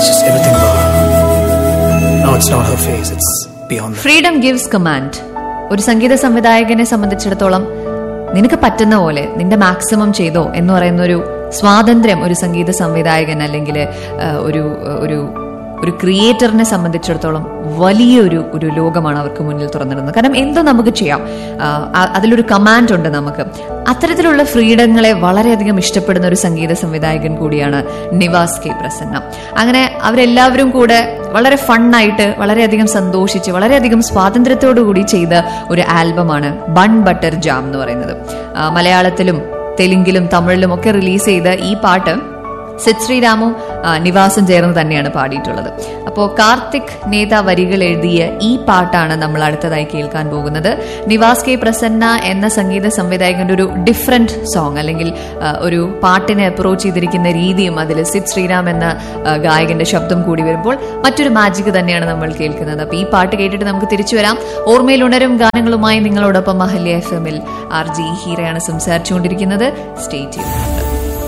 It's just everything about her. No, it's not her face. It's beyond that. Freedom gives command ഒരു സംഗീത സംവിധായകനെ സംബന്ധിച്ചിടത്തോളം നിനക്ക് പറ്റുന്ന പോലെ നിന്റെ മാക്സിമം ചെയ്തോ എന്ന് പറയുന്ന ഒരു സ്വാതന്ത്ര്യം ഒരു സംഗീത സംവിധായകൻ അല്ലെങ്കിൽ ഒരു ഒരു ഒരു ക്രിയേറ്ററിനെ സംബന്ധിച്ചിടത്തോളം വലിയൊരു ഒരു ലോകമാണ് അവർക്ക് മുന്നിൽ തുറന്നിടുന്നത് കാരണം എന്തോ നമുക്ക് ചെയ്യാം ആ, അ- അതിലൊരു കമാൻഡ് ഉണ്ട് നമുക്ക് അത്തരത്തിലുള്ള ഫ്രീഡങ്ങളെ വളരെയധികം ഇഷ്ടപ്പെടുന്ന ഒരു സംഗീത സംവിധായകൻ കൂടിയാണ് നിവാസ് കെ പ്രസന്ന അങ്ങനെ അവരെല്ലാവരും കൂടെ വളരെ ഫണ്ണായിട്ട് വളരെയധികം സന്തോഷിച്ച് വളരെയധികം സ്വാതന്ത്ര്യത്തോടു കൂടി ചെയ്ത ഒരു ആൽബമാണ് ബൺ ബട്ടർ ജാം എന്ന് പറയുന്നത് ആ, മലയാളത്തിലും തെലുങ്കിലും തമിഴിലും ഒക്കെ റിലീസ് ചെയ്ത ഈ പാട്ട് സിദ് ശ്രീരാമും ആ, നിവാസും ചേർന്ന് തന്നെയാണ് പാടിയിട്ടുള്ളത് അപ്പോൾ കാർത്തിക് നേത വരികൾ എഴുതിയ ഈ പാട്ടാണ് നമ്മൾ അടുത്തതായി കേൾക്കാൻ പോകുന്നത് നിവാസ് കെ പ്രസന്ന എന്ന സംഗീത സംവിധായകന്റെ ഒരു ഡിഫറെന്റ് സോങ് അല്ലെങ്കിൽ ആ, ഒരു പാട്ടിനെ അപ്രോച്ച് ചെയ്തിരിക്കുന്ന രീതിയും അതിൽ സിദ് ശ്രീരാം എന്ന ആ, ഗായകന്റെ ശബ്ദം കൂടി വരുമ്പോൾ മറ്റൊരു മാജിക് തന്നെയാണ് നമ്മൾ കേൾക്കുന്നത് അപ്പോൾ ഈ പാട്ട് കേട്ടിട്ട് നമുക്ക് തിരിച്ചു വരാം ഓർമ്മയിൽ ഉണരും ഗാനങ്ങളുമായി നിങ്ങളോടൊപ്പം മഹല്യ എഫ് എമ്മിൽ ആർ ജി ഹീറയാണ് സംസാരിച്ചുകൊണ്ടിരിക്കുന്നത് സ്റ്റേറ്റ് ചെയ്യുന്നുണ്ട്